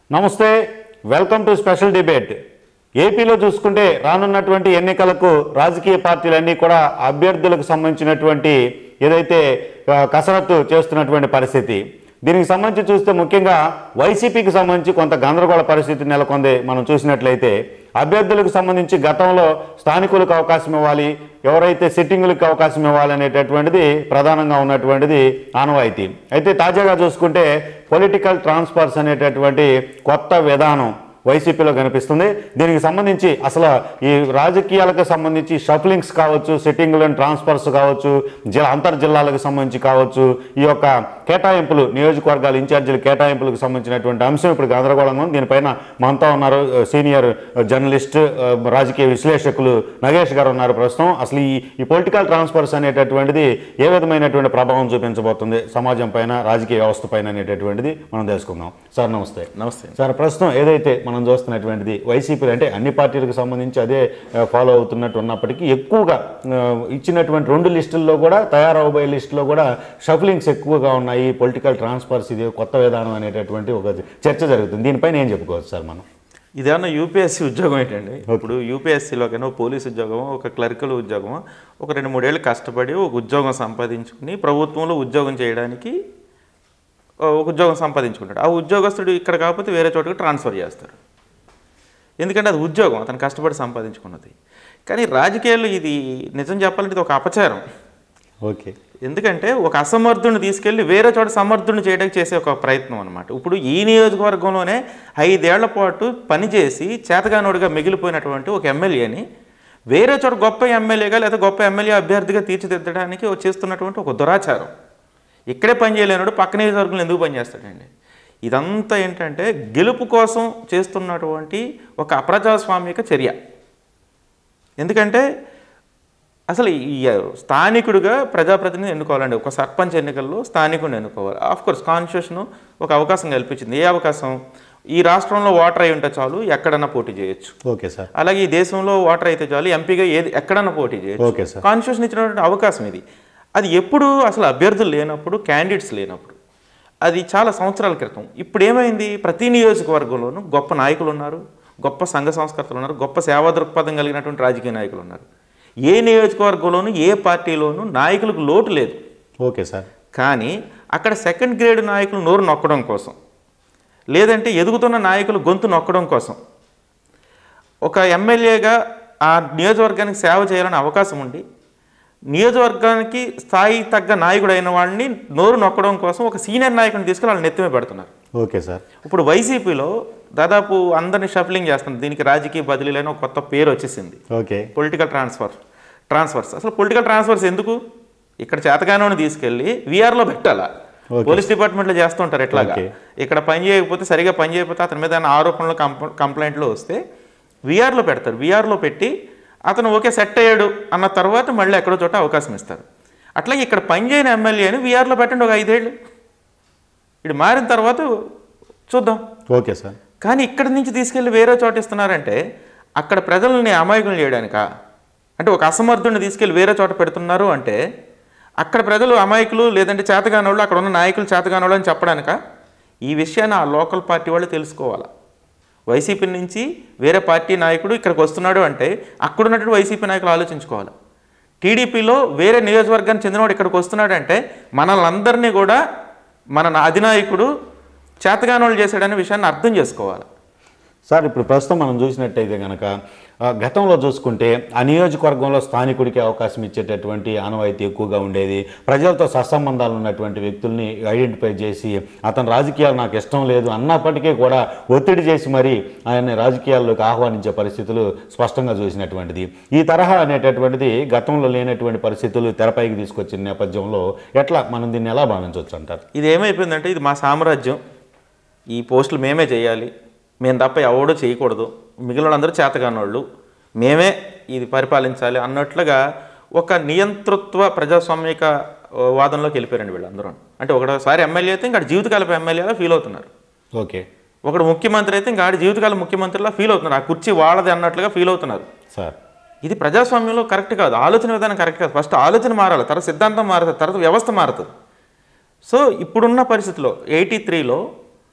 నమస్తే welcome to special debate ఏపీలో చూసుకుంటే రానున్నటువంటి ఎన్నికలకు రాజకీయ పార్టీలన్నీ కూడా అభ్యర్థులకు సంబంధించినటువంటి ఏదైతే ఆ, కసరత్తు చేస్తున్నటువంటి పరిస్థితి దీనికి సంబంధించి చూస్తే ముఖ్యంగా వైసీపీకి సంబంధించి కొంత గందరగోళ పరిస్థితి నెలకొంది మనం చూసినట్లయితే అభ్యర్థులకు సంబంధించి గతంలో స్థానికులకు అవకాశం ఇవ్వాలి ఎవరైతే సిట్టింగులకు అవకాశం ఇవ్వాలి అనేటటువంటిది ప్రధానంగా ఉన్నటువంటిది ఆనవాయితీ అయితే తాజాగా చూసుకుంటే పొలిటికల్ ట్రాన్స్ఫర్స్ అనేటటువంటి కొత్త విధానం వైసీపీలో కనిపిస్తుంది దీనికి సంబంధించి అసలు ఈ రాజకీయాలకు సంబంధించి షఫ్లింగ్స్ కావచ్చు సిట్టింగ్లు అండ్ ట్రాన్స్ఫర్స్ కావచ్చు జిల్లా అంతర్జిల్లాలకు సంబంధించి కావచ్చు ఈ యొక్క కేటాయింపులు నియోజకవర్గాల ఇన్ఛార్జీల కేటాయింపులకు సంబంధించినటువంటి అంశం ఇప్పుడు గందరగోళంగా ఉంది దీనిపైన మనతో ఉన్నారు ఆ, సీనియర్ జర్నలిస్ట్ ఆ, రాజకీయ విశ్లేషకులు నగేష్ గారు ఉన్నారు ప్రస్తుతం అసలు ఈ ఈ పొలిటికల్ ట్రాన్స్ఫర్స్ అనేటటువంటిది ఏ విధమైనటువంటి ప్రభావం చూపించబోతుంది సమాజం పైన రాజకీయ వ్యవస్థ పైన అనేటటువంటిది మనం తెలుసుకుందాం సార్ నమస్తే నమస్తే సార్ ప్రస్తుతం ఏదైతే మనం చూస్తున్నటువంటిది వైసీపీ అంటే అన్ని పార్టీలకు సంబంధించి అదే ఆ, ఫాలో అవుతున్నట్టు ఉన్నప్పటికీ ఎక్కువగా ఆ, ఇచ్చినటువంటి రెండు లిస్టుల్లో కూడా తయారవబోయే లిస్టులో కూడా షఫ్లింగ్స్ ఎక్కువగా ఉన్నాయి పొలిటికల్ ట్రాన్స్ఫర్స్ ఇది కొత్త విధానం అనేటటువంటి ఒక చర్చ జరుగుతుంది దీనిపైన ఏం చెప్పుకోవచ్చు సార్ మనం ఇదేమన్నా యూపీఎస్సీ ఉద్యోగం ఏంటండి ఇప్పుడు యూపీఎస్సీలో కన్నా పోలీస్ ఉద్యోగం ఒక క్లర్కల్ ఉద్యోగం ఒక రెండు మూడేళ్ళు కష్టపడి ఒక ఉద్యోగం సంపాదించుకుని ప్రభుత్వంలో ఉద్యోగం చేయడానికి ఆ, ఒక ఉద్యోగం సంపాదించుకుంటాడు ఆ ఉద్యోగస్తుడు ఇక్కడ కాకపోతే వేరే చోటకి ట్రాన్స్ఫర్ చేస్తారు ఎందుకంటే అది ఉద్యోగం అతను కష్టపడి సంపాదించుకున్నది కానీ రాజకీయాల్లో ఇది నిజం చెప్పాలంటే ఇది ఒక అపచారం ఓకే ఎందుకంటే ఒక అసమర్థుని తీసుకెళ్ళి వేరే చోట సమర్థుని చేయడానికి చేసే ఒక ప్రయత్నం అనమాట ఇప్పుడు ఈ నియోజకవర్గంలోనే ఐదేళ్ల పాటు పనిచేసి చేతగానోడిగా మిగిలిపోయినటువంటి ఒక ఎమ్మెల్యేని వేరే చోట గొప్ప ఎమ్మెల్యేగా లేదా గొప్ప ఎమ్మెల్యే అభ్యర్థిగా తీర్చిదిద్దడానికి చేస్తున్నటువంటి ఒక దురాచారం ఇక్కడే పని చేయలేనాడు పక్క నియోజకవర్గంలో ఎందుకు పనిచేస్తాడండి ఇదంతా ఏంటంటే గెలుపు కోసం చేస్తున్నటువంటి ఒక అప్రజాస్వామిక చర్య ఎందుకంటే అసలు ఈ స్థానికుడిగా ప్రజాప్రతినిధిని ఎన్నుకోవాలండి ఒక సర్పంచ్ ఎన్నికల్లో స్థానికుడిని ఎన్నుకోవాలి ఆఫ్ కోర్స్ కాన్స్టిట్యూషన్ ఒక అవకాశం కల్పించింది ఏ అవకాశం ఈ రాష్ట్రంలో ఓటర్ అయి ఉంటే చాలు ఎక్కడన్నా పోటీ చేయొచ్చు ఓకే సార్ అలాగే ఈ దేశంలో ఓటర్ అయితే చాలు ఎంపీగా ఏది ఎక్కడన్నా పోటీ చేయొచ్చు ఓకే సార్ కాన్స్టిట్యూషన్ ఇచ్చినటువంటి అవకాశం ఇది అది ఎప్పుడు అసలు అభ్యర్థులు లేనప్పుడు క్యాండిడేట్స్ లేనప్పుడు అది చాలా సంవత్సరాల క్రితం ఇప్పుడు ఏమైంది ప్రతి నియోజకవర్గంలోనూ గొప్ప నాయకులు ఉన్నారు గొప్ప సంఘ సంస్కర్తలు ఉన్నారు గొప్ప సేవా దృక్పథం కలిగినటువంటి రాజకీయ నాయకులు ఉన్నారు ఏ నియోజకవర్గంలోనూ ఏ పార్టీలోనూ నాయకులకు లోటు లేదు ఓకే సార్ కానీ అక్కడ సెకండ్ గ్రేడ్ నాయకులు నోరు నొక్కడం కోసం లేదంటే ఎదుగుతున్న నాయకులు గొంతు నొక్కడం కోసం ఒక ఎమ్మెల్యేగా ఆ నియోజకవర్గానికి సేవ చేయాలని అవకాశం ఉండి నియోజకవర్గానికి స్థాయి తగ్గ నాయకుడు అయిన వాడిని నోరు నొక్కడం కోసం ఒక సీనియర్ నాయకుడిని తీసుకుని వాళ్ళు నెత్తిమే పెడుతున్నారు ఓకే సార్ ఇప్పుడు వైసీపీలో దాదాపు అందరిని షఫ్లింగ్ చేస్తుంది దీనికి రాజకీయ బదిలీలైన ఒక కొత్త పేరు వచ్చేసింది ఓకే పొలిటికల్ ట్రాన్స్ఫర్ ట్రాన్స్ఫర్స్ అసలు పొలిటికల్ ట్రాన్స్ఫర్స్ ఎందుకు ఇక్కడ చేతగానోని తీసుకెళ్ళి వీఆర్లో పెట్టాలా Okay. పోలీస్ డిపార్ట్మెంట్లో చేస్తుంటారు ఎట్లాగా Okay. ఇక్కడ పని చేయకపోతే సరిగా పని చేయకపోతే అతని మీద ఏమైనా ఆరోపణలు కంప కంప్లైంట్లు వస్తే వీఆర్లో పెడతారు వీఆర్లో పెట్టి అతను ఓకే సెట్ అయ్యాడు అన్న తర్వాత మళ్ళీ ఎక్కడో చోట అవకాశం ఇస్తారు అట్లాగే ఇక్కడ పని చేయని ఎమ్మెల్యేని వీఆర్లో పెట్టండి ఒక ఐదేళ్ళు ఇది మారిన తర్వాత చూద్దాం ఓకే సార్ కానీ ఇక్కడి నుంచి తీసుకెళ్ళి వేరే చోట ఇస్తున్నారంటే అక్కడ ప్రజల్ని అమాయకులు చేయడానికా అంటే ఒక అసమర్థుడిని తీసుకెళ్ళి వేరే చోట పెడుతున్నారు అంటే అక్కడ ప్రజలు అమాయకులు లేదంటే చేతగానోళ్ళు అక్కడ ఉన్న నాయకులు చేతగానోళ్ళు అని చెప్పడానిక ఈ విషయాన్ని ఆ లోకల్ పార్టీ వాళ్ళు తెలుసుకోవాలి వైసీపీ నుంచి వేరే పార్టీ నాయకుడు ఇక్కడికి వస్తున్నాడు అంటే అక్కడ ఉన్నటువంటి వైసీపీ నాయకులు ఆలోచించుకోవాలి టీడీపీలో వేరే నియోజకవర్గానికి చెందినవాడు ఇక్కడికి వస్తున్నాడంటే మనల్ని అందరినీ కూడా మన అధినాయకుడు చేతగానోళ్ళు చేశాడనే విషయాన్ని అర్థం చేసుకోవాలి సార్ ఇప్పుడు ప్రస్తుతం మనం చూసినట్టయితే కనుక ఆ, గతంలో చూసుకుంటే ఆ నియోజకవర్గంలో స్థానికుడికి అవకాశం ఇచ్చేటటువంటి ఆనవాయితీ ఎక్కువగా ఉండేది ప్రజలతో సత్సంబంధాలు ఉన్నటువంటి వ్యక్తుల్ని ఐడెంటిఫై చేసి అతను రాజకీయాలు నాకు ఇష్టం లేదు అన్నప్పటికీ కూడా ఒత్తిడి చేసి మరి ఆయన్ని రాజకీయాల్లోకి ఆహ్వానించే పరిస్థితులు స్పష్టంగా చూసినటువంటిది ఈ తరహా అనేటటువంటిది గతంలో లేనటువంటి పరిస్థితులు తెరపైకి తీసుకొచ్చిన నేపథ్యంలో ఎట్లా మనం దీన్ని ఎలా భావించవచ్చు అంటారు ఇది ఏమైపోయిందంటే ఇది మా సామ్రాజ్యం ఈ పోస్టులు మేమే చేయాలి మేము తప్ప ఎవడో చేయకూడదు మిగిలిన అందరూ చేతగానోళ్ళు మేమే ఇది పరిపాలించాలి అన్నట్లుగా ఒక నియంతృత్వ ప్రజాస్వామిక ఆ, వాదంలోకి వెళ్ళిపోయారండి వీళ్ళందరూ అంటే ఒకటోసారి ఎమ్మెల్యే అయితే ఇంకా జీవితకాలపు ఎమ్మెల్యేలా ఫీల్ అవుతున్నారు ఓకే ఒకడు ముఖ్యమంత్రి అయితే ఇంకా ఆడి జీవితకాలం ముఖ్యమంత్రిలా ఫీల్ అవుతున్నారు ఆ కుర్చీ వాళ్ళది అన్నట్లుగా ఫీల్ అవుతున్నారు సార్ ఇది ప్రజాస్వామ్యంలో కరెక్ట్ కాదు ఆలోచన విధానం కరెక్ట్ కాదు ఫస్ట్ ఆలోచన మారాలి తర్వాత సిద్ధాంతం మారుతుంది తర్వాత వ్యవస్థ మారుతుంది సో ఇప్పుడున్న పరిస్థితిలో ఎయిటీ త్రీలో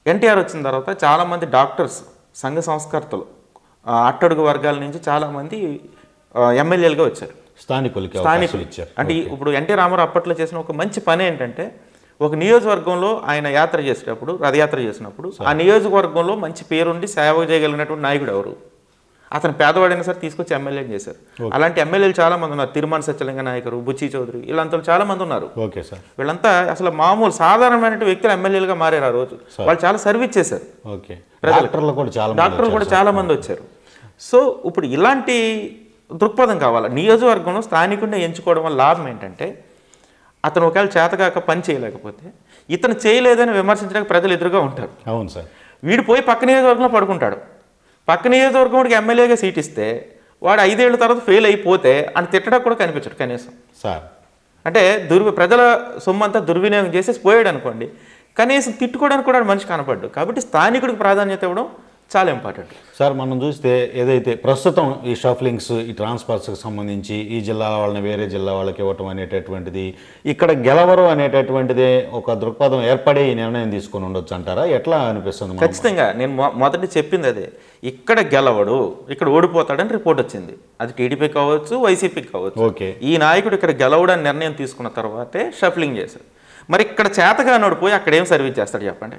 ఎన్టీఆర్ వచ్చిన తర్వాత చాలామంది డాక్టర్స్ సంఘ సంస్కర్తలు ఆ, అట్టడుగు వర్గాల నుంచి చాలామంది ఎమ్మెల్యేలుగా వచ్చారు స్థానికులకి అవకాశం స్థానికులు ఇచ్చారు అంటే ఈ- ఇప్పుడు ఎన్టీ రామారావు అప్పట్లో చేసిన ఒక మంచి పని ఏంటంటే ఒక నియోజకవర్గంలో ఆయన యాత్ర చేసేటప్పుడు రథయాత్ర చేసినప్పుడు ఆ నియోజకవర్గంలో మంచి పేరుండి సేవ చేయగలిగినటువంటి నాయకుడు ఎవరు అతను పేదవాడైనా సరే తీసుకొచ్చి ఎమ్మెల్యేని చేశారు అలాంటి ఎమ్మెల్యేలు చాలా మంది ఉన్నారు తిరుమల సత్యలింగ నాయకరు బుచ్చి చౌదరి వీళ్ళంతా చాలా మంది ఉన్నారు ఓకే సార్ వీళ్ళంతా అసలు మామూలు సాధారణమైన వ్యక్తులు ఎమ్మెల్యేలుగా మారారు ఆ రోజు వాళ్ళు చాలా సర్వీస్ చేశారు ఓకే డాక్టర్లు కూడా చాలా మంది డాక్టర్లు కూడా చాలా మంది వచ్చారు సో ఇప్పుడు ఇలాంటి దృక్పథం కావాలి నియోజకవర్గంలో స్థానికుడిని ఎంచుకోవడం వల్ల లాభం ఏంటంటే అతను ఒకవేళ చేతగాక పని చేయలేకపోతే ఇతను చేయలేదని విమర్శించడానికి ప్రజలు ఎదురుగా ఉంటారు అవును సార్ వీడు పోయి పక్క నియోజకవర్గంలో పడుకుంటాడు పక్క నియోజకవర్గంకి ఎమ్మెల్యేగా సీట్ ఇస్తే వాడు ఐదేళ్ల తర్వాత ఫెయిల్ అయిపోతే అని తిట్టడానికి కూడా కనిపించడు కనీసం సార్ అంటే దుర్వి ప్రజల సొమ్మంతా దుర్వినియోగం చేసేసి పోయాడు అనుకోండి కనీసం తిట్టుకోవడానికి కూడా మనిషి కనపడ్డు కాబట్టి స్థానికుడికి ప్రాధాన్యత ఇవ్వడం చాలా ఇంపార్టెంట్ సార్ మనం చూస్తే ఏదైతే ప్రస్తుతం ఈ షఫ్లింగ్స్ ఈ ట్రాన్స్ఫర్స్కి సంబంధించి ఈ జిల్లా వాళ్ళని వేరే జిల్లా వాళ్ళకి ఇవ్వటం అనేటటువంటిది ఇక్కడ గెలవరు అనేటటువంటిది ఒక దృక్పథం ఏర్పడే ఈ నిర్ణయం తీసుకొని ఉండొచ్చు అంటారా ఎట్లా అనిపిస్తుంది మనకు? ఖచ్చితంగా నేను మొ- మొదటి చెప్పింది అదే ఇక్కడ గెలవడు ఇక్కడ ఓడిపోతాడని రిపోర్ట్ వచ్చింది అది టీడీపీ కావచ్చు వైసీపీ కావచ్చు ఓకే ఈ నాయకుడు ఇక్కడ గెలవడని నిర్ణయం తీసుకున్న తర్వాతే షఫ్లింగ్ చేశారు మరి ఇక్కడ చేతగానోడు పోయి అక్కడ ఏం సర్వీస్ చేస్తాడు చెప్పండి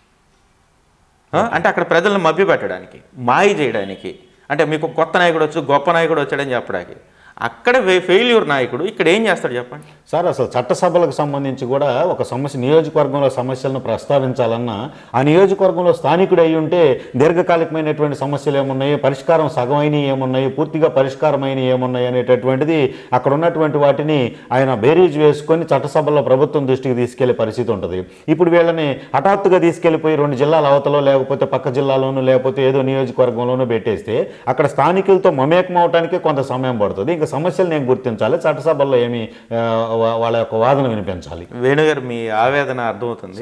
ఆ? అంటే అక్కడ ప్రజలను మభ్యపెట్టడానికి మాయ చేయడానికి అంటే మీకు కొత్త నాయకుడు వచ్చు గొప్ప నాయకుడు వచ్చాడని చెప్పడానికి అక్కడ ఫెయిల్యూర్ నాయకుడు ఇక్కడ ఏం చేస్తాడు చెప్పండి సార్ అసలు చట్టసభలకు సంబంధించి కూడా ఒక సమస్య నియోజకవర్గంలో సమస్యలను ప్రస్తావించాలన్నా ఆ నియోజకవర్గంలో స్థానికుడు అయి ఉంటే దీర్ఘకాలికమైనటువంటి సమస్యలు ఏమున్నాయి పరిష్కారం సగమైనవి ఏమున్నాయి పూర్తిగా పరిష్కారమైనవి ఏమున్నాయి అనేటటువంటిది అక్కడ ఉన్నటువంటి వాటిని ఆయన బేరీజ్ వేసుకొని చట్టసభల్లో ప్రభుత్వం దృష్టికి తీసుకెళ్లే పరిస్థితి ఉంటుంది ఇప్పుడు వీళ్ళని హఠాత్తుగా తీసుకెళ్లిపోయి రెండు జిల్లాల అవతలో లేకపోతే పక్క జిల్లాలోనూ లేకపోతే ఏదో నియోజకవర్గంలోనూ పెట్టేస్తే అక్కడ స్థానికులతో మమేకం అవడానికి కొంత సమయం పడుతుంది ఇంకా సమస్యలు నేను గుర్తించాలి చట్టసభల్లో ఏమి ఆ, వా- వాళ్ళ యొక్క వాదన వినిపించాలి వేణు గారు మీ ఆవేదన అర్థమవుతుంది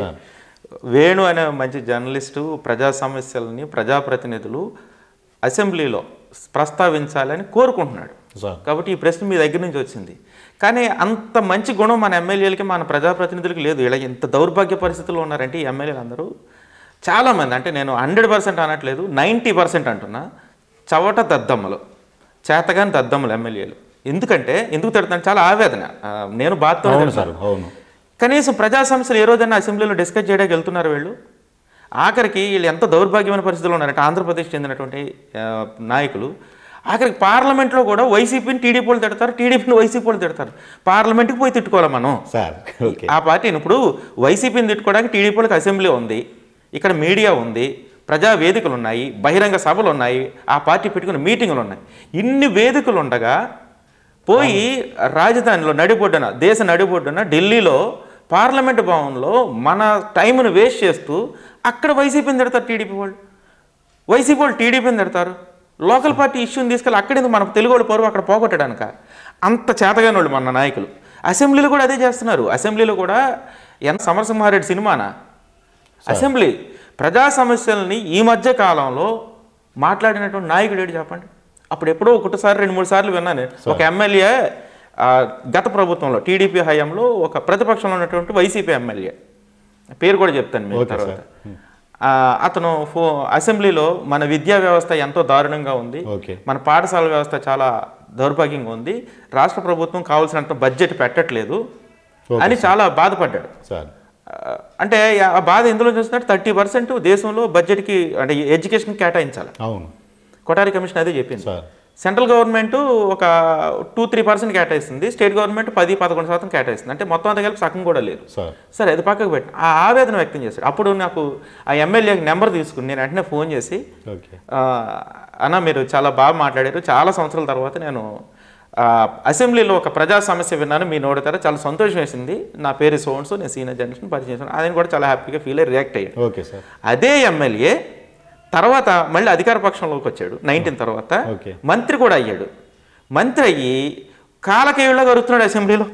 వేణు అనే మంచి జర్నలిస్టు ప్రజా సమస్యలని ప్రజాప్రతినిధులు అసెంబ్లీలో ప్రస్తావించాలని కోరుకుంటున్నాడు సార్ కాబట్టి ఈ ప్రశ్న మీ దగ్గర నుంచి వచ్చింది కానీ అంత మంచి గుణం మన ఎమ్మెల్యేలకి మన ప్రజాప్రతినిధులకి లేదు ఇలా ఎంత దౌర్భాగ్య పరిస్థితుల్లో ఉన్నారంటే ఈ ఎమ్మెల్యేలు అందరూ చాలామంది అంటే నేను హండ్రెడ్ పర్సెంట్ అనట్లేదు నైంటీ పర్సెంట్ అంటున్నా చవట దద్దమ్మలు చేతగాని దద్దమ్మలు ఎమ్మెల్యేలు ఎందుకంటే ఎందుకు తిడతాను చాలా ఆవేదన ఆ, నేను బాధతో అవును సార్ అవును కనీసం ప్రజా సమస్యలు ఏ రోజైనా అసెంబ్లీలో డిస్కస్ చేయడానికి వెళ్తున్నారు వీళ్ళు ఆఖరికి వీళ్ళు ఎంత దౌర్భాగ్యమైన పరిస్థితుల్లో ఉన్నారంటే ఆంధ్రప్రదేశ్ చెందినటువంటి ఆ, నాయకులు ఆఖరికి పార్లమెంట్లో కూడా వైసీపీని టీడీపీ వాళ్ళు తిడతారు టీడీపీని వైసీపీ వాళ్ళు తిడతారు పార్లమెంట్కి పోయి తిట్టుకోవాలి మనం సార్ ఓకే ఆ పార్టీని ఇప్పుడు వైసీపీని తిట్టుకోవడానికి టీడీపీ వాళ్ళకి అసెంబ్లీ ఉంది ఇక్కడ మీడియా ఉంది ప్రజా వేదికలు ఉన్నాయి బహిరంగ సభలు ఉన్నాయి ఆ పార్టీ పెట్టుకున్న మీటింగులు ఉన్నాయి ఇన్ని వేదికలు ఉండగా పోయి రాజధానిలో నడిబొడ్డున దేశ నడిబొడ్డున ఢిల్లీలో పార్లమెంట్ భవన్లో మన టైంను వేస్ట్ చేస్తూ అక్కడ వైసీపీని తిడతారు టీడీపీ వాళ్ళు వైసీపీ వాళ్ళు టీడీపీని తిడతారు లోకల్ పార్టీ ఇష్యూని తీసుకెళ్ళి అక్కడేందుకు మన తెలుగు వాళ్ళు పరువు అక్కడ పోగొట్టడానిక అంత చేతగాని వాళ్ళు మన నాయకులు అసెంబ్లీలో కూడా అదే చేస్తున్నారు అసెంబ్లీలో కూడా ఎంత సమరసింహారెడ్డి సినిమానా అసెంబ్లీ ప్రజా సమస్యల్ని ఈ మధ్య కాలంలో మాట్లాడినటువంటి నాయకుడు ఏంటి చెప్పండి అప్పుడు ఎప్పుడో ఒకటిసారి రెండు మూడు సార్లు విన్నాను ఒక ఎమ్మెల్యే ఆ, గత ప్రభుత్వంలో టీడీపీ హయాంలో ఒక ప్రతిపక్షంలో ఉన్నటువంటి వైసీపీ ఎమ్మెల్యే పేరు కూడా చెప్తాను మీకు ఓకే తర్వాత ఆ, అతను ఫో అసెంబ్లీలో మన విద్యా వ్యవస్థ ఎంతో దారుణంగా ఉంది ఓకే మన పాఠశాల వ్యవస్థ చాలా దౌర్భాగ్యంగా ఉంది రాష్ట్ర ప్రభుత్వం కావాల్సినంత బడ్జెట్ పెట్టట్లేదు అని చాలా బాధపడ్డాడు సార్ ఆ, అంటే ఆ బాధ ఎందులో చూస్తున్నట్టు థర్టీ పర్సెంట్ దేశంలో బడ్జెట్కి అంటే ఎడ్యుకేషన్ కేటాయించాలి అవును కొటారి కమిషన్ అదే చెప్పింది సార్ సెంట్రల్ గవర్నమెంట్ ఒక టూ త్రీ పర్సెంట్ కేటాయిస్తుంది స్టేట్ గవర్నమెంట్ పది పదకొండు శాతం కేటాయిస్తుంది అంటే మొత్తం అంతా కలిపి సగం కూడా లేదు సార్ సరే అది పక్కకు పెట్టి ఆ ఆవేదన వ్యక్తం చేశాడు అప్పుడు నాకు ఆ ఎమ్మెల్యేకి నెంబర్ తీసుకుని నేను వెంటనే ఫోన్ చేసి ఓకే ఆ, అన్న మీరు చాలా బాగా మాట్లాడారు చాలా సంవత్సరాల తర్వాత నేను ఆ, అసెంబ్లీలో ఒక ప్రజా సమస్య విన్నాను మీ నోడతారా చాలా సంతోషం వేసింది నా పేరు సోన్స్ నేను సీనియర్ జనరేషన్ పరిచయం చేశాను ఆయన కూడా చాలా హ్యాపీగా ఫీల్ అయ్యి రియాక్ట్ అయ్యాడు ఓకే సార్ అదే ఎమ్మెల్యే తర్వాత మళ్ళీ అధికార పక్షంలోకి వచ్చాడు నైన్టీన్ తర్వాత ఓకే. మంత్రి కూడా అయ్యాడు మంత్రి అయ్యి కాలకేయుళ్ళగా అరుస్తున్నాడు అసెంబ్లీలో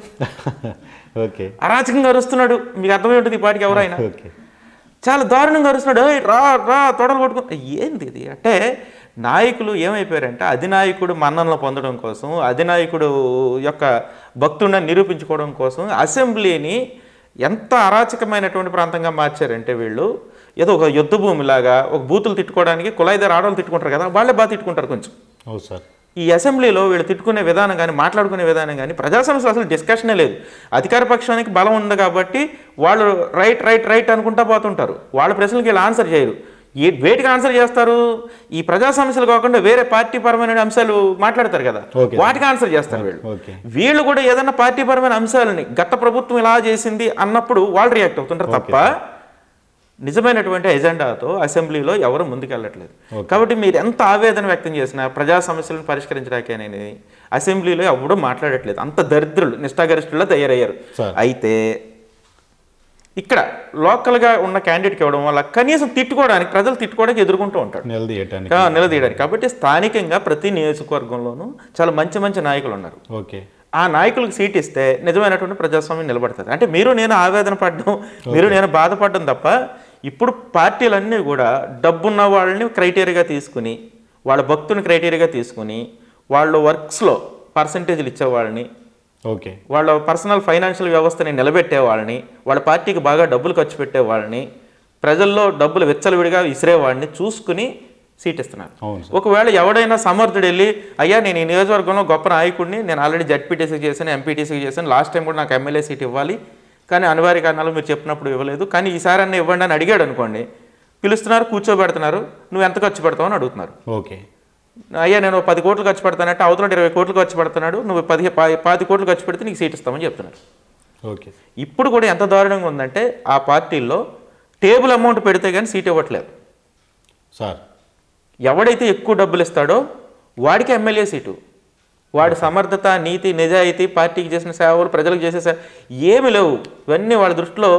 ఓకే అరాచకంగా అరుస్తున్నాడు మీకు అర్థమై ఉంటుంది ఈ పాటికి ఎవరైనా ఓకే చాలా దారుణంగా అరుస్తున్నాడు "ఏయ్, రా రా తొడలు కొట్టుకో ఏంది ఇది అంటే నాయకులు ఏమైపోయారంటే అధినాయకుడు మన్ననలు పొందడం కోసం అధినాయకుడు యొక్క భక్తుడిని నిరూపించుకోవడం కోసం అసెంబ్లీని ఎంత అరాచకమైనటువంటి ప్రాంతంగా మార్చారంటే వీళ్ళు ఏదో ఒక యుద్ధ భూమిలాగా ఒక బూతులు తిట్టుకోవడానికి కుళాయిదారు ఆడవాళ్ళు తిట్టుకుంటారు కదా వాళ్ళే బాగా తిట్టుకుంటారు కొంచెం అవును సార్ ఈ అసెంబ్లీలో వీళ్ళు తిట్టుకునే విధానం కానీ మాట్లాడుకునే విధానం కానీ ప్రజా సమస్యలు అసలు డిస్కషనే లేదు అధికార పక్షానికి బలం ఉంది కాబట్టి వాళ్ళు రైట్ రైట్ రైట్ అనుకుంటా పోతుంటారు వాళ్ళ ప్రశ్నలకి వీళ్ళు ఆన్సర్ చేయరు ఏ వేటికి ఆన్సర్ చేస్తారు ఈ ప్రజా సమస్యలు కాకుండా వేరే పార్టీ పరమైన అంశాలు మాట్లాడతారు కదా Okay. వాటికి ఆన్సర్ చేస్తారు వీళ్ళు ఓకే వీళ్ళు కూడా ఏదైనా పార్టీ పరమైన అంశాలని గత ప్రభుత్వం ఇలా చేసింది అన్నప్పుడు వాళ్ళు రియాక్ట్ అవుతుంటారు తప్ప నిజమైనటువంటి ఎజెండాతో అసెంబ్లీలో ఎవరు ముందుకెళ్ళట్లేదు కాబట్టి మీరు ఎంత ఆవేదన వ్యక్తం చేసినా ప్రజా సమస్యలను పరిష్కరించడానికేనని అసెంబ్లీలో ఎవడూ మాట్లాడట్లేదు అంత దరిద్రులు నిష్ఠాగరిష్ఠుల్లో తయారయ్యారు సార్. అయితే ఇక్కడ లోకల్గా ఉన్న క్యాండిడేట్కి ఇవ్వడం వల్ల కనీసం తిట్టుకోవడానికి ప్రజలు తిట్టుకోవడానికి ఎదుర్కొంటూ ఉంటాడు నిలదీయటానికి ఆ, నిలదీయడానికి కాబట్టి స్థానికంగా ప్రతి నియోజకవర్గంలోనూ చాలా మంచి మంచి నాయకులు ఉన్నారు ఓకే ఆ నాయకులకు సీట్ ఇస్తే నిజమైనటువంటి ప్రజాస్వామ్యం నిలబడుతుంది అంటే మీరు నేను ఆవేదన పడడం మీరు నేను బాధపడడం తప్ప ఇప్పుడు పార్టీలన్నీ కూడా డబ్బున్న వాళ్ళని క్రైటీరియాగా తీసుకుని వాళ్ళ భక్తుని క్రైటీరియాగా తీసుకుని వాళ్ళ వర్క్స్లో పర్సంటేజ్లు ఇచ్చేవాళ్ళని ఓకే వాళ్ళ పర్సనల్ ఫైనాన్షియల్ వ్యవస్థని నిలబెట్టే వాళ్ళని వాళ్ళ పార్టీకి బాగా డబ్బులు ఖర్చు పెట్టే వాళ్ళని ప్రజల్లో డబ్బులు విచ్చలవిడిగా విసిరేవాడిని చూసుకుని సీట్ ఇస్తున్నారు అవును సార్ ఒకవేళ ఎవడైనా సమర్థుడు వెళ్ళి అయ్యా నేను ఈ నియోజకవర్గంలో గొప్ప నాయకుడిని నేను ఆల్రెడీ జడ్పీటీసీకి చేశాను ఎంపీటీసీకి చేశాను లాస్ట్ టైం కూడా నాకు ఎమ్మెల్యే సీట్ ఇవ్వాలి కానీ అనివార్య కారణాలు మీరు చెప్పినప్పుడు ఇవ్వలేదు కానీ ఈసారి అన్న ఇవ్వండి అని అడిగాడు అనుకోండి పిలుస్తున్నారు కూర్చోబెడుతున్నారు నువ్వు ఎంత ఖర్చు పెడతావు అని అడుగుతున్నారు ఓకే అయ్యా నేను పది కోట్లు ఖర్చు పెడతానంటే అవతల ఇరవై కోట్లు ఖర్చు పెడుతున్నాడు నువ్వు పది పా- పాతి కోట్లు ఖర్చు పెడితే నీకు సీట్ ఇస్తామని చెప్తున్నారు ఓకే ఇప్పుడు కూడా ఎంత దారుణంగా ఉందంటే ఆ పార్టీల్లో టేబుల్ అమౌంట్ పెడితే కానీ సీట్ ఇవ్వట్లేదు సార్ ఎవడైతే ఎక్కువ డబ్బులు ఇస్తాడో వాడికి ఎమ్మెల్యే సీటు వాడి సమర్థత నీతి నిజాయితీ పార్టీకి చేసిన సేవలు ప్రజలకు చేసే సేవ ఏమి లేవు ఇవన్నీ వాళ్ళ దృష్టిలో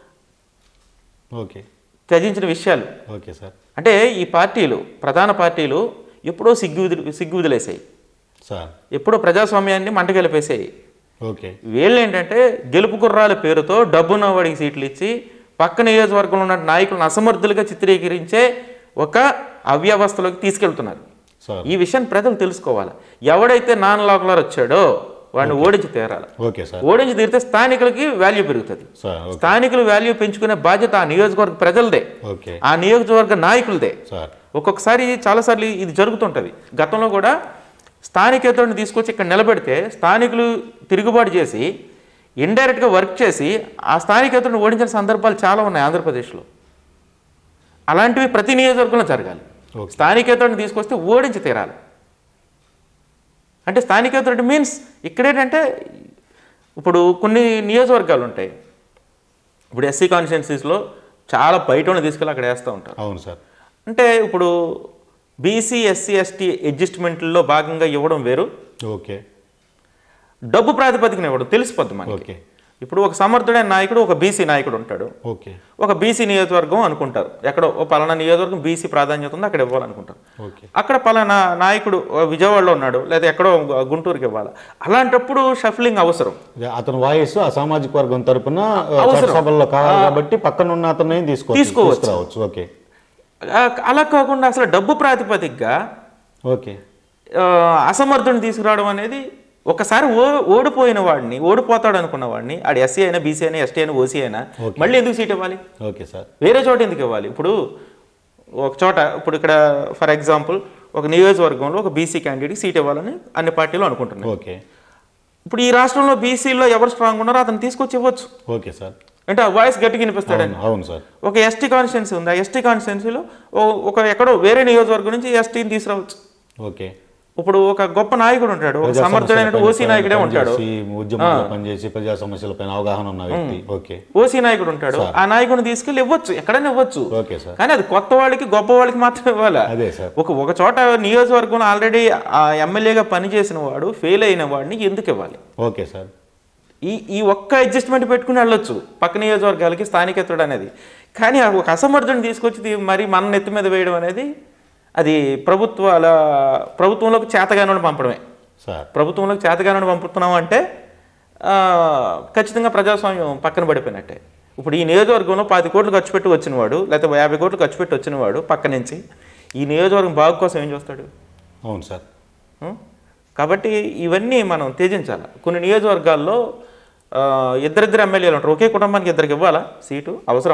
ఓకే త్యజించిన విషయాలు ఓకే సార్ అంటే ఈ పార్టీలు ప్రధాన పార్టీలు ఎప్పుడో సిగ్గు వదిలి- సిగ్గు వదిలేసాయి సార్ ఎప్పుడో ప్రజాస్వామ్యాన్ని మంటగలిపేసాయి ఓకే వీళ్ళు ఏంటంటే గెలుపు గుర్రాల పేరుతో డబ్బున్న వాడికి సీట్లు ఇచ్చి పక్క నియోజకవర్గంలో ఉన్న నాయకులను అసమర్థులుగా చిత్రీకరించే ఒక అవ్యవస్థలోకి తీసుకెళ్తున్నారు సార్ ఈ విషయాన్ని ప్రజలు తెలుసుకోవాలి ఎవడైతే నాన్ లోకలర్ వచ్చాడో వాడిని ఓడించి తీరాలి ఓకే సార్ ఓడించి తీరితే స్థానికులకి వాల్యూ పెరుగుతుంది సార్ ఓకే స్థానికులు వాల్యూ పెంచుకునే బాధ్యత ఆ నియోజకవర్గ ప్రజలదే ఓకే ఆ నియోజకవర్గ నాయకులదే సార్ ఒక్కొక్కసారి చాలాసార్లు ఇది జరుగుతుంటుంది గతంలో కూడా స్థానికేతరుని తీసుకొచ్చి ఇక్కడ నిలబెడితే స్థానికులు తిరుగుబాటు చేసి ఇండైరెక్ట్గా వర్క్ చేసి ఆ స్థానికేతరుని ఓడించిన సందర్భాలు చాలా ఉన్నాయి ఆంధ్రప్రదేశ్లో అలాంటివి ప్రతి నియోజకవర్గంలో జరగాలి ఓకే స్థానికేతరుని తీసుకొస్తే ఓడించి తీరాలి అంటే స్థానికేతరుడు మీన్స్ ఇక్కడేంటంటే ఇప్పుడు కొన్ని నియోజకవర్గాలు ఉంటాయి ఇప్పుడు ఎస్సీ కాన్స్టిట్యున్సీస్లో చాలా బయట వాళ్ళని తీసుకెళ్ళి అక్కడ వేస్తూ ఉంటారు అవును సార్ అంటే ఇప్పుడు బీసీ ఎస్సీ ఎస్టీ అడ్జస్ట్మెంట్లో భాగంగా ఇవ్వడం వేరు ఓకే డబ్బు ప్రాతిపదికన ఇవ్వడం తెలిసిపోద్ది మనకి ఓకే ఇప్పుడు ఒక సమర్థుడైన నాయకుడు ఒక బీసీ నాయకుడు ఉంటాడు ఓకే ఒక బీసీ నియోజకవర్గం అనుకుంటారు ఎక్కడో ఓ పలానా నియోజకవర్గం బీసీ ప్రాధాన్యత ఉంది అక్కడ ఇవ్వాలనుకుంటారు ఓకే అక్కడ పలానా నాయకుడు ఓ విజయవాడలో ఉన్నాడు లేదా ఎక్కడో గుంటూరుకి ఇవ్వాలి అలాంటప్పుడు షఫ్లింగ్ అవసరం ఇక అతని వాయిస్ ఆ సామాజిక వర్గం తరపున ఆ, అవసరం. చట్టసభల్లో కావాలి కాబట్టి పక్కన ఉన్న అతన్ని తీసుకోవచ్చు తీసుకోవచ్చు. తీసుకురావచ్చు ఓకే ఆ- అలా కాకుండా అసలు డబ్బు ప్రాతిపదికగా ఓకే ఆ, అసమర్థుని తీసుకురావడం అనేది ఒకసారి ఓ ఓడిపోయిన వాడిని ఓడిపోతాడు అనుకున్న వాడిని ఆడు ఎస్సీ అయినా బీసీ అయినా ఎస్టీ అయినా ఓసీ అయినా Okay. మళ్ళీ ఎందుకు సీట్ ఇవ్వాలి ఓకే సార్ వేరే చోట ఎందుకు ఇవ్వాలి ఇప్పుడు ఒక చోట ఇప్పుడు ఇక్కడ ఫర్ ఎగ్జాంపుల్ ఒక నియోజకవర్గంలో ఒక బీసీ క్యాండిడేట్కి సీట్ ఇవ్వాలని అన్ని పార్టీలు అనుకుంటున్నాయి ఓకే ఇప్పుడు ఈ రాష్ట్రంలో బీసీలో ఎవరు స్ట్రాంగ్ ఉన్నారో అతను తీసుకొచ్చి ఇవ్వచ్చు ఓకే సార్ అంటే ఆ వాయిస్ గట్టిగా వినిపిస్తాడని అవును అవును సార్ ఒక ఎస్టీ కాన్స్టిట్యున్సీ ఉంది ఆ ఎస్టీ కాన్స్టిట్యున్సీలో ఒక ఎక్కడో వేరే నియోజకవర్గం నుంచి ఎస్టీని తీసుకురావచ్చు ఓకే ఇప్పుడు ఒక గొప్ప నాయకుడు ఉంటాడు ఒక ప్రజా సమర్థుడైన సమస్యలపైన ఓసీ నాయకుడే ఉంటాడు పనిచేసి, ఉద్యమాల్లో పనిచేసి ప్రజా సమస్యలపైన అవగాహన ఉన్న వ్యక్తి ఓకే ఓసీ నాయకుడు ఉంటాడు ఆ నాయకుడిని తీసుకెళ్ళి ఇవ్వచ్చు ఎక్కడైనా ఇవ్వచ్చు ఓకే సార్ కానీ అది కొత్త వాళ్ళకి గొప్ప వాళ్ళకి మాత్రం ఇవ్వాలి అదే సార్ ఒక ఒక చోట నియోజకవర్గంలో ఆల్రెడీ ఆ ఎమ్మెల్యేగా పనిచేసిన వాడు ఫెయిల్ అయిన వాడిని ఎందుకు ఇవ్వాలి ఓకే సార్ ఈ ఈ ఒక్క అడ్జస్ట్మెంట్ పెట్టుకుని వెళ్ళొచ్చు పక్క నియోజకవర్గాలకి స్థానికేతరుడు అనేది కానీ ఆ ఒక అసమర్థుని తీసుకొచ్చి తీ- మరి మన నెత్తి మీద వేయడం అనేది అది ప్రభుత్వాల ప్రభుత్వంలోకి చేతగానని పంపడమే సార్ ప్రభుత్వంలోకి చేతగానని పంపుతున్నాం అంటే ఆ, ఖచ్చితంగా ప్రజాస్వామ్యం పక్కన పడిపోయినట్టే ఇప్పుడు ఈ నియోజకవర్గంలో పది కోట్లు ఖర్చు పెట్టి వచ్చినవాడు లేకపోతే యాభై కోట్లు ఖర్చు పెట్టి వచ్చినవాడు పక్క నుంచి ఈ నియోజకవర్గం బాగు కోసం ఏం చూస్తాడు అవును సార్ ఉం? కాబట్టి ఇవన్నీ మనం త్యజించాలి కొన్ని నియోజకవర్గాల్లో ఆ, ఇద్దరిద్దరు ఎమ్మెల్యేలు ఉంటారు ఒకే కుటుంబానికి ఇద్దరికి ఇవ్వాలా సీటు అవసరమా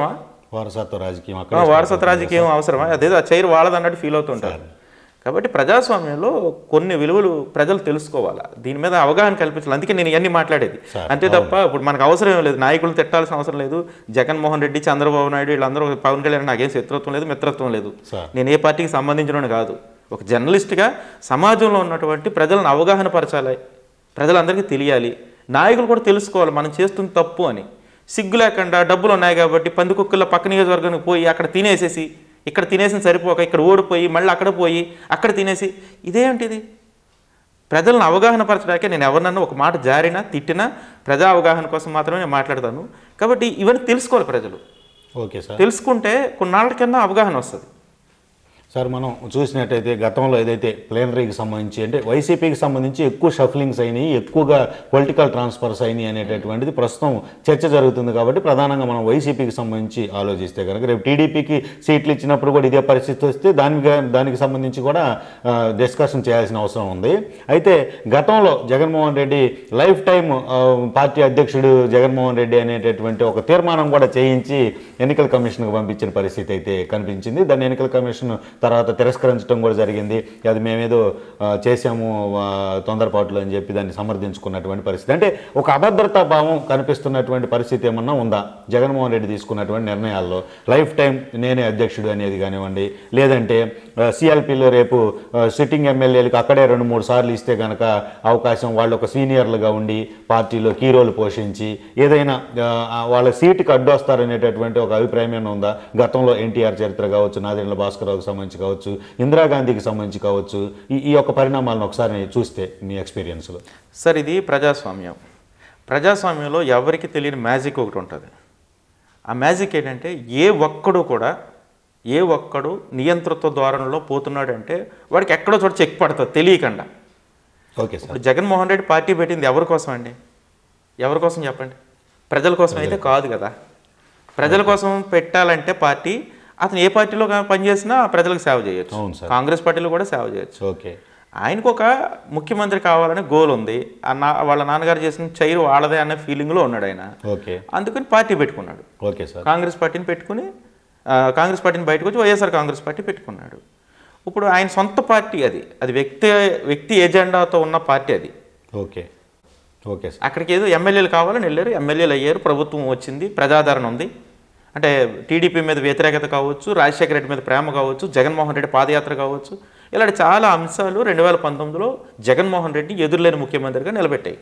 వారసత్వ రాజకీయం ఆ, అక్కడ వారసత్వ రాజకీయం అవసరమా అదేదో ఆ చైర్ వాళ్ళది అన్నట్టు ఫీల్ అవుతుంటారు కాబట్టి ప్రజాస్వామ్యంలో కొన్ని విలువలు ప్రజలు తెలుసుకోవాలా దీని మీద అవగాహన కల్పించాలి అందుకే నేను ఇవన్నీ మాట్లాడేది సార్, అంతే తప్ప ఇప్పుడు మనకు అవసరం ఏం లేదు నాయకులు తిట్టాల్సిన అవసరం లేదు జగన్మోహన్ రెడ్డి చంద్రబాబు నాయుడు వీళ్ళందరూ పవన్ కళ్యాణ్ నాకేం శత్రుత్వం లేదు మిత్రత్వం లేదు సార్. నేను ఏ పార్టీకి సంబంధించిన కాదు ఒక జర్నలిస్ట్గా సమాజంలో ఉన్నటువంటి ప్రజలను అవగాహన పరచాలి ప్రజలందరికీ తెలియాలి నాయకులు కూడా తెలుసుకోవాలి మనం చేస్తుంది తప్పు అని సిగ్గు లేకుండా డబ్బులు ఉన్నాయి కాబట్టి పందికొక్కుల పక్క నియోజకవర్గానికి పోయి అక్కడ తినేసేసి ఇక్కడ తినేసి సరిపోక ఇక్కడ ఓడిపోయి మళ్ళీ అక్కడ పోయి అక్కడ తినేసి ఇదేంటిది ప్రజలను అవగాహన పరచడానికే నేను ఎవరినన్నా ఒక మాట జారినా తిట్టినా ప్రజా అవగాహన కోసం మాత్రమే నేను మాట్లాడతాను కాబట్టి ఇవన్నీ తెలుసుకోవాలి ప్రజలు ఓకే సార్ తెలుసుకుంటే కొన్నాళ్ళకన్నా అవగాహన వస్తుంది సార్ మనం చూసినట్టయితే గతంలో ఏదైతే ప్లేనరీకి సంబంధించి అంటే వైసీపీకి సంబంధించి ఎక్కువ షఫ్లింగ్స్ అయినాయి ఎక్కువగా పొలిటికల్ ట్రాన్స్ఫర్స్ అయినాయి అనేటటువంటిది ప్రస్తుతం చర్చ జరుగుతుంది కాబట్టి ప్రధానంగా మనం వైసీపీకి సంబంధించి ఆలోచిస్తే కనుక రేపు టీడీపీకి సీట్లు ఇచ్చినప్పుడు కూడా ఇదే పరిస్థితి వస్తే దానికి దానికి సంబంధించి కూడా డిస్కషన్ చేయాల్సిన అవసరం ఉంది అయితే గతంలో Jaganmohan Reddy life time party అధ్యక్షుడు జగన్మోహన్ రెడ్డి అనేటటువంటి ఒక తీర్మానం కూడా చేయించి ఎన్నికల కమిషన్కి పంపించిన పరిస్థితి అయితే కనిపించింది దాన్ని ఎన్నికల కమిషన్ తర్వాత తిరస్కరించడం కూడా జరిగింది అది మేమేదో ఆ, చేశాము ఆ, తొందరపాటులో అని చెప్పి దాన్ని సమర్థించుకున్నటువంటి పరిస్థితి అంటే ఒక అభద్రతా భావం కనిపిస్తున్నటువంటి పరిస్థితి ఏమన్నా ఉందా జగన్మోహన్ రెడ్డి తీసుకున్నటువంటి నిర్ణయాల్లో లైఫ్ టైం నేనే అధ్యక్షుడు అనేది కానివ్వండి లేదంటే సిఎల్పిలో రేపు సిట్టింగ్ ఎమ్మెల్యేలకు అక్కడే రెండు మూడు సార్లు ఇస్తే కనుక అవకాశం వాళ్ళు ఒక సీనియర్లుగా ఉండి పార్టీలో కీ రోల్ పోషించి ఏదైనా ఆ, వాళ్ళ సీటుకి అడ్డొస్తారనేటటువంటి ఒక అభిప్రాయం ఏమైనా ఉందా గతంలో ఎన్టీఆర్ చరిత్ర కావచ్చు నాదెండ్ల భాస్కర్రావుకి సంబంధించి కావచ్చు ఇందిరాగాంధీకి సంబంధించి కావచ్చు ఈ ఈ యొక్క పరిణామాలను ఒకసారి చూస్తే మీ ఎక్స్పీరియన్స్లో సార్ ఇది ప్రజాస్వామ్యం ప్రజాస్వామ్యంలో ఎవరికి తెలియని మ్యాజిక్ ఒకటి ఉంటుంది ఆ మ్యాజిక్ ఏంటంటే ఏ ఒక్కడు కూడా ఏ ఒక్కడు నియంతృత్వ ధోరణిలో పోతున్నాడంటే వాడికి ఎక్కడో చోట చెక్ పడుతుంది తెలియకుండా ఓకే సార్ ఇప్పుడు జగన్మోహన్ రెడ్డి పార్టీ పెట్టింది ఎవరి కోసం అండి ఎవరి కోసం చెప్పండి ప్రజల కోసం అయితే కాదు కదా ప్రజల కోసం పెట్టాలంటే పార్టీ అతను ఏ పార్టీలో కా- పనిచేసినా ప్రజలకు సేవ చేయొచ్చు అవును సార్. కాంగ్రెస్ పార్టీలో కూడా సేవ చేయొచ్చు ఓకే ఆయనకు ఒక ముఖ్యమంత్రి కావాలనే గోల్ ఉంది ఆ నా వాళ్ళ నాన్నగారు చేసిన చైరు వాళ్ళదే అనే ఫీలింగ్లో ఉన్నాడు ఆయన ఓకే అందుకని పార్టీ పెట్టుకున్నాడు ఓకే సార్ కాంగ్రెస్ పార్టీని పెట్టుకుని ఆ, కాంగ్రెస్ పార్టీని బయటకు వచ్చి వైఎస్ఆర్ కాంగ్రెస్ పార్టీ పెట్టుకున్నాడు ఇప్పుడు ఆయన సొంత పార్టీ అది అది వ్యక్తి వ్యక్తి ఎజెండాతో ఉన్న పార్టీ అది ఓకే ఓకే సార్ అక్కడికి ఏదో ఎమ్మెల్యేలు కావాలని వెళ్ళారు ఎమ్మెల్యేలు అయ్యారు ప్రభుత్వం వచ్చింది ప్రజాదరణ ఉంది అంటే టీడీపీ మీద వ్యతిరేకత కావచ్చు రాజశేఖర రెడ్డి మీద ప్రేమ కావచ్చు జగన్మోహన్ రెడ్డి పాదయాత్ర కావచ్చు ఇలాంటి చాలా అంశాలు రెండు వేల పంతొమ్మిదిలో జగన్మోహన్ రెడ్డి ఎదురులేని ముఖ్యమంత్రిగా నిలబెట్టాయి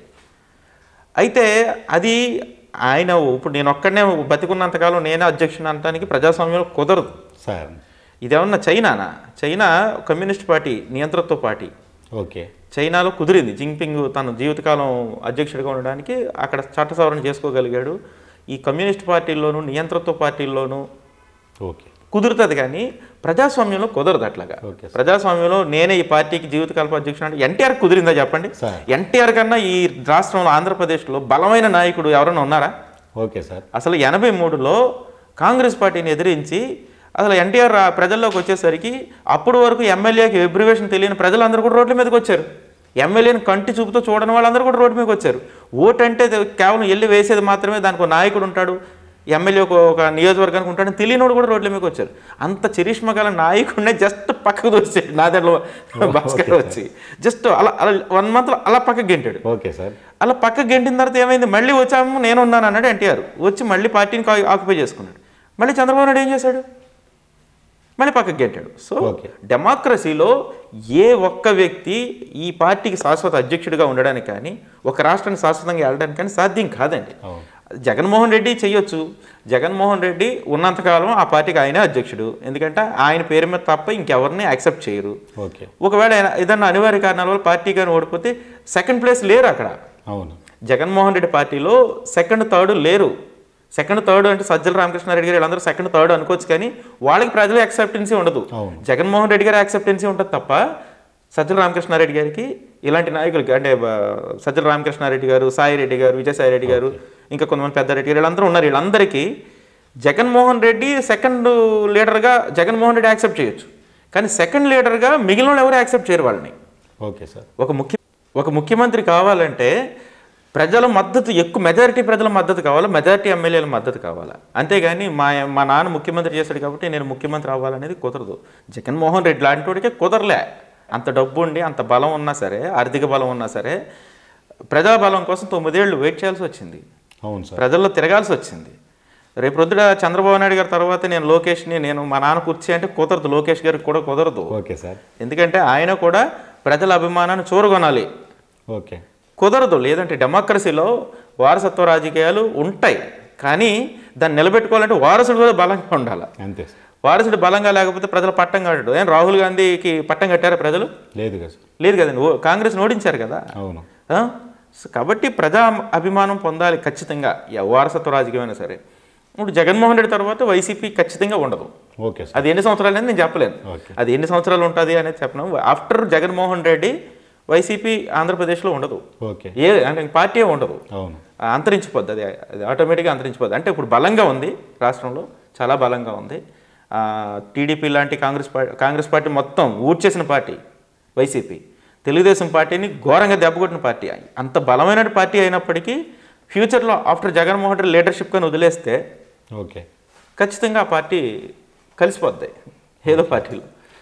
అయితే అది ఆయన ఇప్పుడు నేను ఒక్కడనే బతికున్నంతకాలం నేనే అధ్యక్షుని అనడానికి ప్రజాస్వామ్యంలో కుదరదు సార్ ఇదేమన్నా చైనానా చైనా కమ్యూనిస్ట్ పార్టీ నియంతృత్వ పార్టీ ఓకే చైనాలో కుదిరింది జింగ్పింగ్ తన జీవితకాలం అధ్యక్షుడిగా ఉండడానికి అక్కడ చట్ట సవరణ చేసుకోగలిగాడు ఈ కమ్యూనిస్ట్ పార్టీల్లోనూ నియంతృత్వ పార్టీల్లోనూ ఓకే కుదురుతుంది కానీ ప్రజాస్వామ్యంలో కుదరదు అట్లాగా ఓకే సార్. ప్రజాస్వామ్యంలో నేనే ఈ పార్టీకి జీవితకాలపు అధ్యక్షుడు అంటే ఎన్టీఆర్ కుదిరిందా చెప్పండి సార్. ఎన్టీఆర్ కన్నా ఈ రాష్ట్రంలో ఆంధ్రప్రదేశ్లో బలమైన నాయకుడు ఎవరైనా ఉన్నారా ఓకే సార్ అసలు ఎనభై మూడులో కాంగ్రెస్ పార్టీని ఎదిరించి అసలు ఎన్టీఆర్ రా- ప్రజల్లోకి వచ్చేసరికి అప్పుడు వరకు ఎమ్మెల్యేకి ఎబ్రివేషన్ తెలియని ప్రజలందరూ కూడా రోడ్ల మీదకి వచ్చారు ఎమ్మెల్యేని కంటి చూపుతో చూడని వాళ్ళందరూ కూడా రోడ్డు మీదకి వచ్చారు ఓటు అంటే ఇది కేవలం వెళ్ళి వేసేది మాత్రమే దానికి ఒక నాయకుడు ఉంటాడు ఎమ్మెల్యే ఒక ఒక నియోజకవర్గానికి ఉంటాడని తెలియనోడు కూడా రోడ్ల మీదకి వచ్చారు అంత చరిష్మ గల నాయకుడినే జస్ట్ పక్కకు వచ్చాడు నాదెండ్ల భాస్కర్ వచ్చి జస్ట్ అలా అలా వన్ మంత్లో అలా పక్కకు గెంటాడు ఓకే సార్ అలా పక్కకు గెంటిన తర్వాత ఏమైంది మళ్ళీ వచ్చాము నేను ఉన్నాను అన్నాడు ఎన్టీఆర్ వచ్చి మళ్ళీ పార్టీని కా- ఆక్యుపై చేసుకున్నాడు మళ్ళీ చంద్రబాబు నాయుడు ఏం చేశాడు మళ్ళీ పక్కకు గెంటాడు సో Okay. డెమోక్రసీలో ఏ ఒక్క వ్యక్తి ఈ పార్టీకి శాశ్వత అధ్యక్షుడిగా ఉండడానికి కానీ ఒక రాష్ట్రానికి శాశ్వతంగా వెళ్ళడానికి కానీ సాధ్యం కాదండి అవును జగన్మోహన్ రెడ్డి చెయ్యొచ్చు జగన్మోహన్ రెడ్డి ఉన్నంతకాలం ఆ పార్టీకి ఆయనే అధ్యక్షుడు ఎందుకంటే ఆయన పేరు మీద తప్ప ఇంకెవరిని యాక్సెప్ట్ చేయరు ఓకే ఒకవేళ ఆయన ఏదన్నా అనివార్య కారణాల వల్ల పార్టీ కానీ ఓడిపోతే సెకండ్ ప్లేస్ లేరు అక్కడ అవును జగన్మోహన్ రెడ్డి పార్టీలో సెకండ్ థర్డ్ లేరు సెకండ్ థర్డ్ అంటే సజ్జల రామకృష్ణారెడ్డి గారు వీళ్ళందరూ సెకండ్ థర్డ్ అనుకోవచ్చు కానీ వాళ్ళకి ప్రజల యాక్సెప్టెన్సీ ఉండదు అవును. జగన్మోహన్ రెడ్డి గారి యాక్సెప్టెన్సీ ఉంటుంది తప్ప సజ్జల రామకృష్ణారెడ్డి గారికి ఇలాంటి నాయకులకి అంటే బ- సజ్జల రామకృష్ణారెడ్డి గారు సాయి రెడ్డి గారు విజయసాయి రెడ్డి గారు ఇంకా కొంతమంది పెద్దారెడ్డి గారు వీళ్ళందరూ ఉన్నారు వీళ్ళందరికీ జగన్మోహన్ రెడ్డి సెకండ్ లీడర్గా జగన్మోహన్ రెడ్డి యాక్సెప్ట్ చేయొచ్చు కానీ సెకండ్ లీడర్గా మిగిలిన వాళ్ళు ఎవరు యాక్సెప్ట్ చేయరు వాళ్ళని ఓకే సార్ ఒక ముఖ్య ఒక ముఖ్యమంత్రి కావాలంటే ప్రజల మద్దతు ఎక్కువ మెజారిటీ ప్రజల మద్దతు కావాలా మెజారిటీ ఎమ్మెల్యేల మద్దతు కావాలా అంతేగాని మా మా నాన్న ముఖ్యమంత్రి చేశాడు కాబట్టి నేను ముఖ్యమంత్రి అవ్వాలనేది కుదరదు జగన్మోహన్ రెడ్డి లాంటి వాడికే కుదరలే అంత డబ్బు ఉండి అంత బలం ఉన్నా సరే ఆర్థిక బలం ఉన్నా సరే ప్రజాబలం కోసం తొమ్మిదేళ్ళు వెయిట్ చేయాల్సి వచ్చింది అవును సార్ ప్రజల్లో తిరగాల్సి వచ్చింది రేపు ప్రొద్దున చంద్రబాబు నాయుడు గారి తర్వాత నేను లోకేష్ని నేను మా నాన్న కుర్చీ అంటే కుదరదు లోకేష్ గారికి కూడా కుదరదు ఓకే సార్ ఎందుకంటే ఆయన కూడా ప్రజల అభిమానాన్ని చూరగొనాలి ఓకే కుదరదు లేదంటే డెమోక్రసీలో వారసత్వ రాజకీయాలు ఉంటాయి కానీ దాన్ని నిలబెట్టుకోవాలంటే వారసుడు కూడా బలంగా ఉండాలి అంతే సార్ వారసుడు బలంగా లేకపోతే ప్రజలు పట్టం కట్టడు ఏం రాహుల్ గాంధీకి పట్టం కట్టారా ప్రజలు లేదు కదా సార్ లేదు కదండి ఓ కాంగ్రెస్ ఓడించారు కదా అవును ఆ? సో కాబట్టి ప్రజా అభిమానం పొందాలి ఖచ్చితంగా ఏ వారసత్వ రాజకీయమైనా సరే ఇప్పుడు జగన్మోహన్ రెడ్డి తర్వాత వైసీపీ ఖచ్చితంగా ఉండదు ఓకే సార్ అది ఎన్ని సంవత్సరాలు అనేది నేను చెప్పలేను ఓకే. అది ఎన్ని సంవత్సరాలు ఉంటుంది అనేది చెప్పను ఆఫ్టర్ జగన్మోహన్ రెడ్డి వైసీపీ ఆంధ్రప్రదేశ్లో ఉండదు ఓకే ఏ అంటే పార్టీ ఉండదు అవును ఆ, అంతరించిపోద్ది అది అది ఆటోమేటిక్గా అంతరించిపోద్ది అంటే ఇప్పుడు బలంగా ఉంది రాష్ట్రంలో చాలా బలంగా ఉంది ఆ, టీడీపీ లాంటి కాంగ్రెస్ పార్టీ కాంగ్రెస్ పార్టీ మొత్తం ఊడ్చేసిన పార్టీ వైసీపీ తెలుగుదేశం పార్టీని ఘోరంగా దెబ్బకొట్టిన పార్టీ అంత బలమైన పార్టీ అయినప్పటికీ ఫ్యూచర్లో ఆఫ్టర్ జగన్మోహన్ రెడ్డి లీడర్షిప్ కానీ వదిలేస్తే ఓకే ఖచ్చితంగా ఆ పార్టీ కలిసిపోద్ది ఏదో పార్టీలో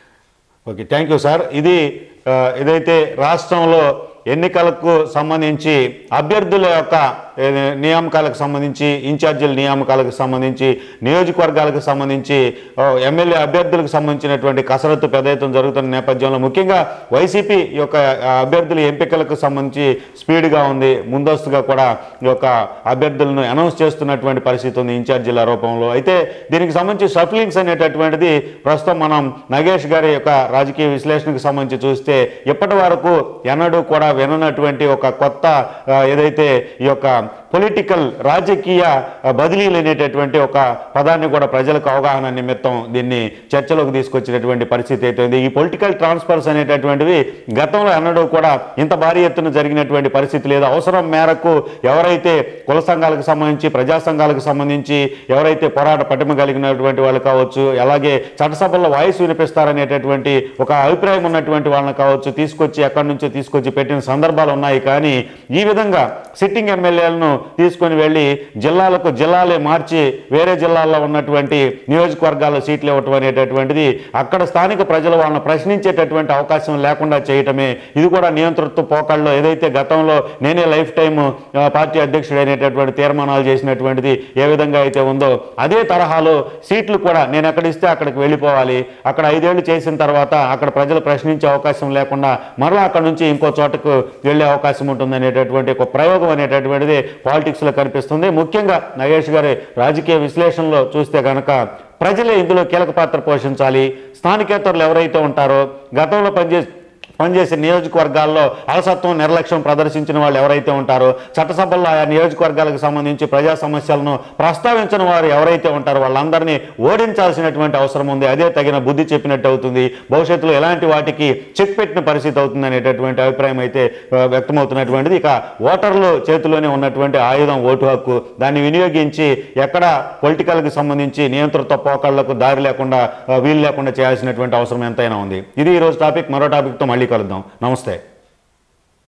ఓకే థ్యాంక్ యూ సార్ ఇది ఆ, ఏదైతే రాష్ట్రంలో ఎన్నికలకు సంబంధించి అభ్యర్థుల యొక్క ఏ, నియామకాలకు సంబంధించి ఇన్ఛార్జీల నియామకాలకు సంబంధించి నియోజకవర్గాలకు సంబంధించి ఓ, ఎమ్మెల్యే అభ్యర్థులకు సంబంధించినటువంటి కసరత్తు పెద్ద ఎత్తున జరుగుతున్న నేపథ్యంలో ముఖ్యంగా వైసీపీ యొక్క ఆ, అభ్యర్థుల ఎంపికలకు సంబంధించి స్పీడ్గా ఉంది ముందస్తుగా కూడా ఈ యొక్క అభ్యర్థులను అనౌన్స్ చేస్తున్నటువంటి పరిస్థితి ఉంది ఇన్ఛార్జీల రూపంలో అయితే దీనికి సంబంధించి షఫ్లింగ్స్ అనేటటువంటిది ప్రస్తుతం మనం నగేష్ గారి యొక్క రాజకీయ విశ్లేషణకు సంబంధించి చూస్తే ఇప్పటి వరకు ఎన్నడూ కూడా విననటువంటి ఒక కొత్త ఆ, ఏదైతే ఈ యొక్క పొలిటికల్ రాజకీయ ఆ, బదిలీలు అనేటటువంటి ఒక పదాన్ని కూడా ప్రజలకు అవగాహన నిమిత్తం దీన్ని చర్చలోకి తీసుకొచ్చినటువంటి పరిస్థితి అయితే ఉంది ఈ పొలిటికల్ ట్రాన్స్ఫర్స్ అనేటటువంటివి గతంలో ఎన్నడూ కూడా ఇంత భారీ ఎత్తున జరిగినటువంటి పరిస్థితి లేదు అవసరం మేరకు ఎవరైతే కుల సంఘాలకు సంబంధించి ప్రజా సంఘాలకు సంబంధించి ఎవరైతే పోరాట పటిమ కలిగినటువంటి వాళ్ళు కావచ్చు అలాగే చట్టసభల్లో వాయిస్ వినిపిస్తారనేటటువంటి ఒక అభిప్రాయం ఉన్నటువంటి వాళ్ళని కావచ్చు తీసుకొచ్చి ఎక్కడి నుంచో తీసుకొచ్చి పెట్టిన సందర్భాలు ఉన్నాయి కానీ ఈ విధంగా సిట్టింగ్ ఎమ్మెల్యేలను తీసుకొని వెళ్ళి జిల్లాలకు జిల్లాలే మార్చి వేరే జిల్లాల్లో ఉన్నటువంటి నియోజకవర్గాల్లో సీట్లు ఇవ్వటం అనేటటువంటిది అక్కడ స్థానిక ప్రజలు వాళ్ళని ప్రశ్నించేటటువంటి అవకాశం లేకుండా చేయటమే ఇది కూడా నియంతృత్వ పోకళ్ళలో ఏదైతే గతంలో నేనే లైఫ్ టైం పార్టీ అధ్యక్షుడు అనేటటువంటి తీర్మానాలు చేసినటువంటిది ఏ విధంగా అయితే ఉందో అదే తరహాలో సీట్లు కూడా నేను ఎక్కడ ఇస్తే అక్కడికి వెళ్ళిపోవాలి అక్కడ ఐదేళ్లు చేసిన తర్వాత అక్కడ ప్రజలు ప్రశ్నించే అవకాశం లేకుండా మరలా అక్కడ నుంచి ఇంకో చోటకు వెళ్ళే అవకాశం ఉంటుంది అనేటటువంటి ఒక ప్రయోగం అనేటటువంటిది పాలిటిక్స్లో కనిపిస్తుంది ముఖ్యంగా నగేష్ గారి రాజకీయ విశ్లేషణలో చూస్తే కనుక ప్రజలే ఇందులో కీలక పాత్ర పోషించాలి స్థానికేతరులు ఎవరైతే ఉంటారో గతంలో పనిచేసి పనిచేసే నియోజకవర్గాల్లో అలసత్వం నిర్లక్ష్యం ప్రదర్శించిన వాళ్ళు ఎవరైతే ఉంటారో చట్టసభల్లో ఆయా నియోజకవర్గాలకు సంబంధించి ప్రజా సమస్యలను ప్రస్తావించిన వారు ఎవరైతే ఉంటారో వాళ్ళందరినీ ఓడించాల్సినటువంటి అవసరం ఉంది అదే తగిన బుద్ధి చెప్పినట్టు అవుతుంది భవిష్యత్తులో ఎలాంటి వాటికి చెక్ పెట్టిన పరిస్థితి అవుతుంది అనేటటువంటి అభిప్రాయం అయితే ఆ, వ్యక్తమవుతున్నటువంటిది ఇక ఓటర్లు చేతిలోనే ఉన్నటువంటి ఆయుధం ఓటు హక్కు దాన్ని వినియోగించి ఎక్కడ పొలిటికల్కి సంబంధించి నియంతృత్వ పోకళ్లకు దారి లేకుండా ఆ, వీలు లేకుండా చేయాల్సినటువంటి అవసరం ఎంతైనా ఉంది ఇది ఈ రోజు టాపిక్ మరో టాపిక్తో మళ్ళీ కలుద్దాం నమస్తే